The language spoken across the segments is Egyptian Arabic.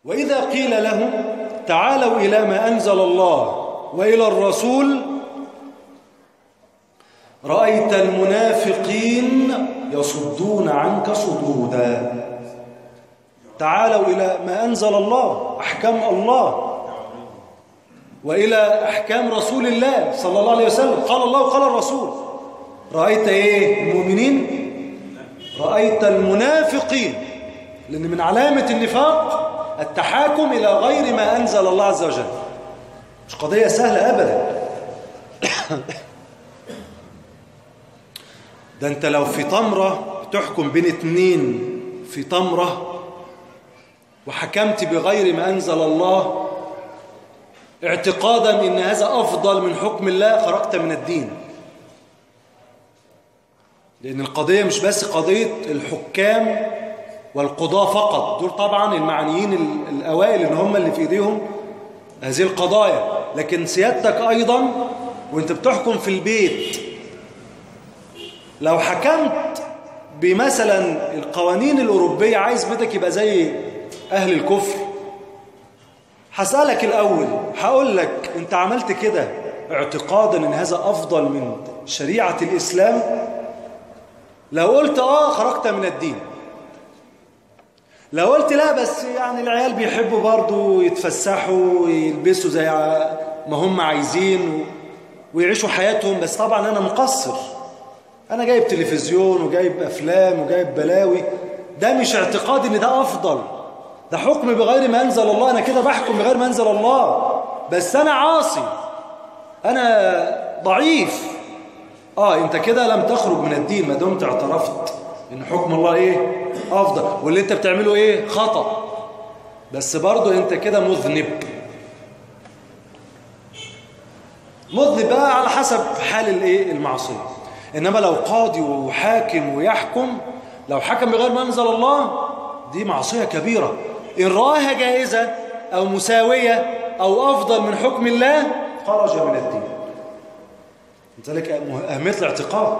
وإذا قيل لهم تعالوا إلى ما أنزل الله وإلى الرسول رأيت المنافقين يصدون عنك صدودا تعالوا إلى ما أنزل الله أحكام الله وإلى أحكام رسول الله صلى الله عليه وسلم قال الله وقال الرسول رأيت إيه المؤمنين رأيت المنافقين لأن من علامة النفاق التحاكم إلى غير ما أنزل الله عز وجل مش قضية سهلة أبدا ده أنت لو في تمرة تحكم بين اتنين في تمرة وحكمت بغير ما أنزل الله اعتقادا ان هذا افضل من حكم الله خرجت من الدين لان القضيه مش بس قضيه الحكام والقضاه فقط دول طبعا المعنيين الاوائل ان هم اللي في ايديهم هذه القضايا لكن سيادتك ايضا وانت بتحكم في البيت لو حكمت بمثلا القوانين الاوروبيه عايز بيتك يبقى زي اهل الكفر هسألك الأول هقول لك أنت عملت كده اعتقادا أن هذا أفضل من شريعة الإسلام لو قلت آه خرجت من الدين لو قلت لا بس يعني العيال بيحبوا برضو يتفسحوا ويلبسوا زي ما هم عايزين ويعيشوا حياتهم بس طبعا أنا مقصر أنا جايب تلفزيون وجايب أفلام وجايب بلاوي ده مش اعتقاد أن ده أفضل ده حكم بغير ما أنزل الله أنا كده بحكم بغير ما أنزل الله بس أنا عاصي أنا ضعيف آه أنت كده لم تخرج من الدين ما دمت اعترفت إن حكم الله إيه أفضل واللي أنت بتعمله إيه خطأ بس برضه أنت كده مذنب مذنب بقى على حسب حال الإيه المعصية إنما لو قاضي وحاكم ويحكم لو حكم بغير ما أنزل الله دي معصية كبيرة إن رآها جائزة أو مساوية أو أفضل من حكم الله خرج من الدين لذلك أهمية الاعتقاد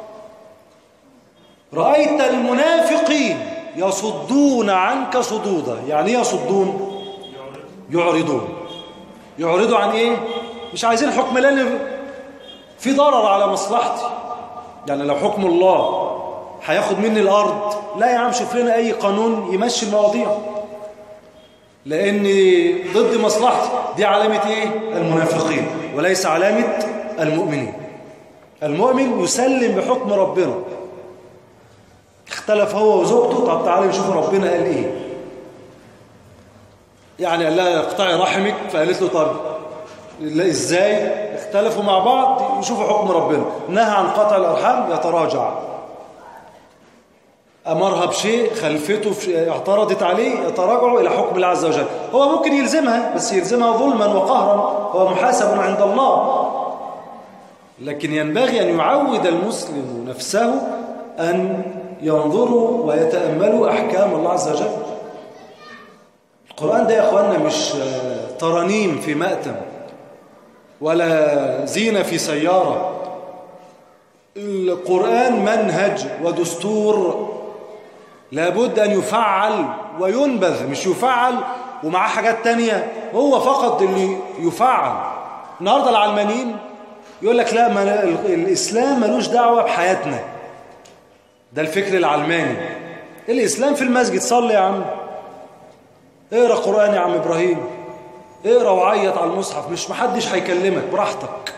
رأيت المنافقين يصدون عنك صدودا يعني ايه يصدون يعرضون يعرضوا عن ايه مش عايزين حكم لان في ضرر على مصلحتي يعني لو حكم الله هياخد مني الارض لا يا عم شوف لنا اي قانون يمشي المواضيع لان ضد مصلحتي دي علامه ايه المنافقين وليس علامه المؤمنين المؤمن يسلم بحكم ربنا اختلف هو وزوجته طب تعالى نشوف ربنا قال ايه يعني قال لها اقطعي رحمك فقالت له طب لا ازاي اختلفوا مع بعض يشوفوا حكم ربنا نهى عن قطع الارحام يتراجع امرها بشيء خلفته في اعترضت عليه يتراجعوا الى حكم الله عز وجل هو ممكن يلزمها بس يلزمها ظلما وقهرا هو محاسب عند الله لكن ينبغي ان يعود المسلم نفسه ان ينظروا ويتاملوا احكام الله عز وجل القرآن ده يا أخوانا مش ترانيم في مأتم ولا زينة في سيارة القرآن منهج ودستور لابد أن يفعل وينبذ مش يفعل ومعاه حاجات تانية هو فقط اللي يفعل النهاردة العلمانيين يقول لك لا ما الإسلام ملوش دعوة بحياتنا ده الفكر العلماني الإسلام في المسجد صلي يا عم اقرا قرآن يا عم إبراهيم اقرا وعيط على المصحف مش محدش هيكلمك براحتك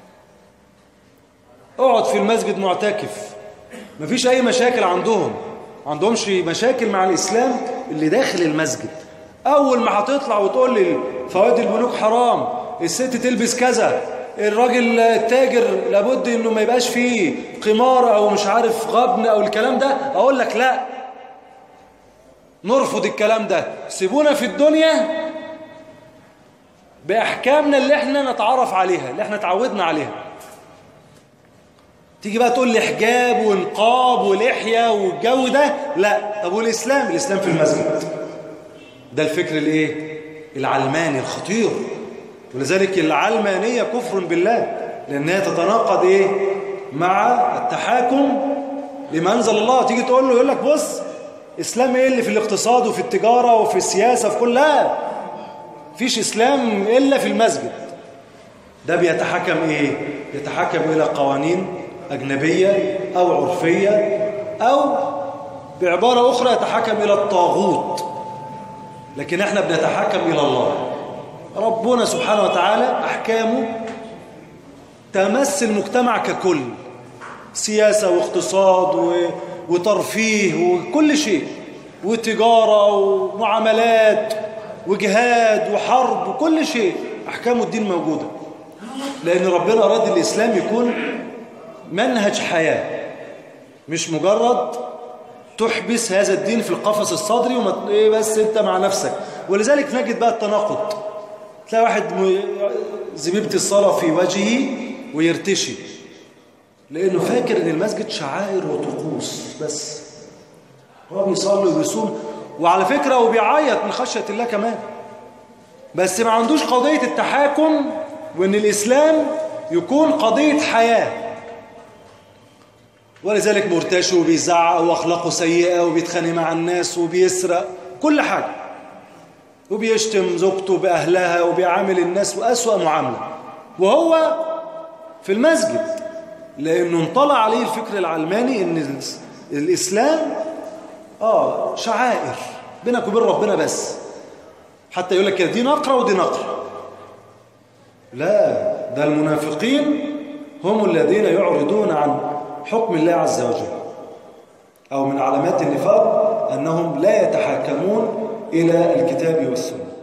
اقعد في المسجد معتكف مفيش أي مشاكل عندهم ما عندهمش مشاكل مع الإسلام اللي داخل المسجد أول ما هتطلع وتقول لي فوائد البنوك حرام الست تلبس كذا الراجل التاجر لابد انه ما يبقاش فيه قمار او مش عارف غبن او الكلام ده اقول لك لا نرفض الكلام ده سيبونا في الدنيا بأحكامنا اللي احنا نتعرف عليها اللي احنا تعودنا عليها تيجي بقى تقول لي حجاب ونقاب ولحية والجو ده لا طب والإسلام الإسلام في المسجد ده الفكر الايه العلماني الخطير ولذلك العلمانية كفر بالله لأنها تتناقض ايه مع التحاكم لما أنزل الله تيجي تقول له يقول لك بص إسلام إيه اللي في الاقتصاد وفي التجارة وفي السياسة في كل لا فيش إسلام إلا في المسجد ده بيتحكم إيه يتحكم إلى قوانين أجنبية أو عرفية أو بعبارة أخرى يتحكم إلى الطاغوت لكن احنا بنتحكم إلى الله ربنا سبحانه وتعالى أحكامه تمس المجتمع ككل سياسة واقتصاد و... وترفيه وكل شيء وتجارة ومعاملات وجهاد وحرب وكل شيء أحكام الدين موجودة لأن ربنا أراد الإسلام يكون منهج حياة مش مجرد تحبس هذا الدين في القفص الصدري وما ايه بس انت مع نفسك ولذلك نجد بقى التناقض تلاقي واحد زبيبة الصلاة في وجهه ويرتشي لأنه فاكر ان المسجد شعائر وطقوس بس هو بيصلي وبيصوم وعلى فكرة وبيعيط من خشية الله كمان بس ما عندوش قضية التحاكم وان الإسلام يكون قضية حياة ولذلك مرتشي وبيزعق واخلاقه سيئة وبيتخانق مع الناس وبيسرق كل حاجة وبيشتم زوجته بأهلها وبيعامل الناس وأسوأ معاملة وهو في المسجد لأنه انطلع عليه الفكر العلماني ان الإسلام آه شعائر بينك وبين ربنا بس حتى يقول لك دي نقرة ودي نقرة لا ده المنافقين هم الذين يعرضون عن حكم الله عز وجل أو من علامات النفاق أنهم لا يتحاكمون إلى الكتاب والسنة